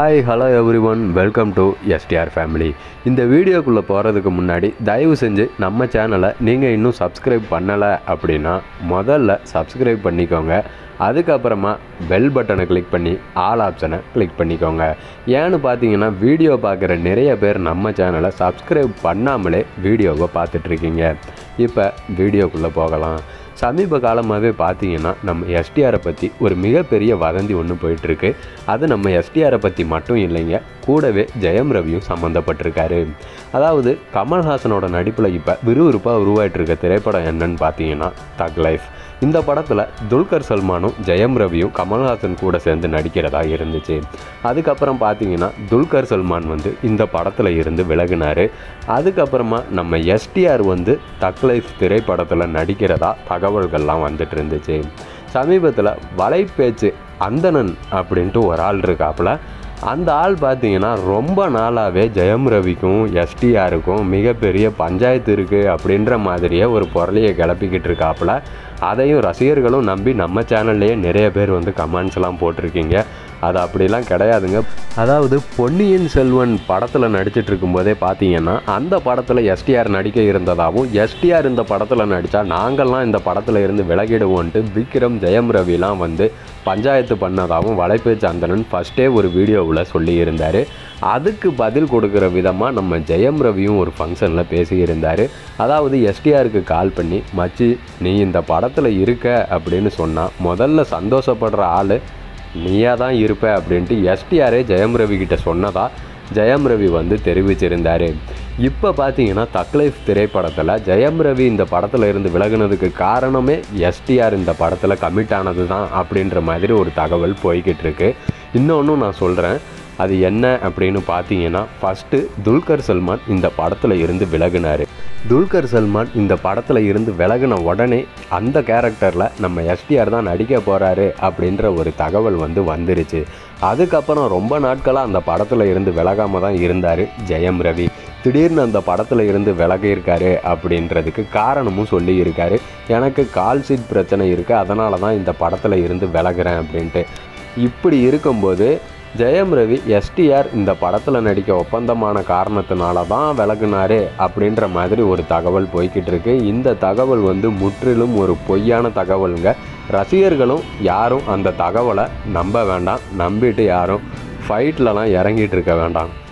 hi hello everyone welcome to STR family இந்த வீடியோக்குள்ளே போகிறதுக்கு முன்னாடி தயவு செஞ்சு நம்ம சேனலை நீங்கள் இன்னும் சப்ஸ்கிரைப் பண்ணலை அப்படின்னா முதல்ல சப்ஸ்கிரைப் பண்ணிக்கோங்க அதுக்கப்புறமா பெல் பட்டனை கிளிக் பண்ணி ஆல் ஆப்ஷனை கிளிக் பண்ணிக்கோங்க ஏன்னு பார்த்தீங்கன்னா வீடியோ பார்க்குற நிறைய பேர் நம்ம சேனலை சப்ஸ்கிரைப் பண்ணாமலே வீடியோவை பார்த்துட்ருக்கீங்க இப்போ வீடியோக்குள்ளே போகலாம் சமீப காலமாகவே பார்த்தீங்கன்னா நம்ம எஸ்டிஆரை பற்றி ஒரு மிகப்பெரிய வதந்தி ஒன்று போயிட்டுருக்கு அது நம்ம எஸ்டிஆரை பற்றி மட்டும் இல்லைங்க கூடவே ஜெயம் ரவியும் சம்மந்தப்பட்டிருக்காரு அதாவது கமல்ஹாசனோட நடிப்பில் இப்போ விறுவிறுப்பாக உருவாயிட்டு இருக்க திரைப்படம் என்னன்னு பார்த்தீங்கன்னா தக் லைஃப் இந்த படத்தில் துல்கர் சல்மானும் ஜெயம் ரவியும் கமல்ஹாசன் கூட சேர்ந்து நடிக்கிறதா இருந்துச்சு அதுக்கப்புறம் பார்த்தீங்கன்னா துல்கர் சல்மான் வந்து இந்த படத்தில் இருந்து விலகினார் அதுக்கப்புறமா நம்ம எஸ்டிஆர் வந்து தக் லைஃப் திரைப்படத்தில் நடிக்கிறதா தகவல்கள்லாம் வந்துட்டு இருந்துச்சு சமீபத்தில் வலைப்பேச்சு அந்தணன் அப்படின்ட்டு ஒரு ஆள் இருக்காப்புல அந்த ஆள் பார்த்தீங்கன்னா ரொம்ப நாளாகவே ஜெயம் ரவிக்கும் எஸ்டிஆருக்கும் மிகப்பெரிய பஞ்சாயத்து இருக்குது அப்படின்ற மாதிரியே ஒரு பொருளையை கிளப்பிக்கிட்டு இருக்காப்புல அதையும் ரசிகர்களும் நம்பி நம்ம சேனல்லையே நிறைய பேர் வந்து கமெண்ட்ஸ்லாம் போட்டிருக்கீங்க அது அப்படிலாம் கிடையாதுங்க அதாவது பொன்னியின் செல்வன் படத்தில் நடிச்சிட்டு இருக்கும்போதே பார்த்தீங்கன்னா அந்த படத்தில் எஸ்டிஆர் நடிக்க இருந்ததாகவும் எஸ்டிஆர் இந்த படத்தில் நடித்தா நாங்கள்லாம் இந்த படத்தில் இருந்து விலகிடுவோன்ட்டு விக்ரம் ஜெயம் ரவிலாம் வந்து பஞ்சாயத்து பண்ணதாகவும் வலைப்பேச்சு அந்தனன் ஃபஸ்ட்டே ஒரு வீடியோவில் சொல்லியிருந்தார் அதுக்கு பதில் கொடுக்குற விதமாக நம்ம ஜெயம் ரவியும் ஒரு ஃபங்க்ஷனில் பேசியிருந்தார் அதாவது எஸ்டிஆருக்கு கால் பண்ணி மச்சி நீ இந்த படத்தில் இருக்க அப்படின்னு சொன்னால் முதல்ல சந்தோஷப்படுற ஆள் நீயா தான் இருப்ப அப்படின்ட்டு எஸ்டிஆரே ஜெயம் ரவி கிட்ட சொன்னதா ஜெயம் ரவி வந்து தெரிவிச்சிருந்தார் இப்போ பார்த்தீங்கன்னா தக்லைஃப் திரைப்படத்தில் ஜெயம் ரவி இந்த படத்தில் இருந்து விலகுனதுக்கு காரணமே எஸ்டிஆர் இந்த படத்தில் கமிட் ஆனது தான் அப்படின்ற மாதிரி ஒரு தகவல் போய்கிட்டு இருக்கு இன்னொன்றும் நான் சொல்கிறேன் அது என்ன அப்படின்னு பார்த்தீங்கன்னா ஃபஸ்ட்டு துல்கர் சல்மான் இந்த படத்தில் இருந்து விலகினார் துல்கர் சல்மான் இந்த படத்தில் இருந்து விலகின உடனே அந்த கேரக்டரில் நம்ம எஸ்டிஆர் தான் நடிக்க போகிறாரு அப்படின்ற ஒரு தகவல் வந்து வந்துருச்சு அதுக்கப்புறம் ரொம்ப நாட்களாக அந்த படத்தில் இருந்து விலகாமல் தான் இருந்தார் ஜெயம் ரவி திடீர்னு அந்த படத்தில் இருந்து விலகியிருக்காரு அப்படின்றதுக்கு காரணமும் சொல்லியிருக்காரு எனக்கு கால் சீட் பிரச்சனை இருக்குது அதனால தான் இந்த படத்தில் இருந்து விலகுறேன் அப்படின்ட்டு இப்படி இருக்கும்போது ஜெயம் ரவி எஸ்டிஆர் இந்த படத்தில் நடிக்க ஒப்பந்தமான காரணத்தினால தான் விலகுனாரு அப்படின்ற மாதிரி ஒரு தகவல் போய்கிட்டு இருக்கு இந்த தகவல் வந்து முற்றிலும் ஒரு பொய்யான தகவலுங்க ரசிகர்களும் யாரும் அந்த தகவலை நம்ப வேண்டாம் நம்பிட்டு யாரும் ஃபைட்லலாம் இறங்கிட்டு இருக்க வேண்டாம்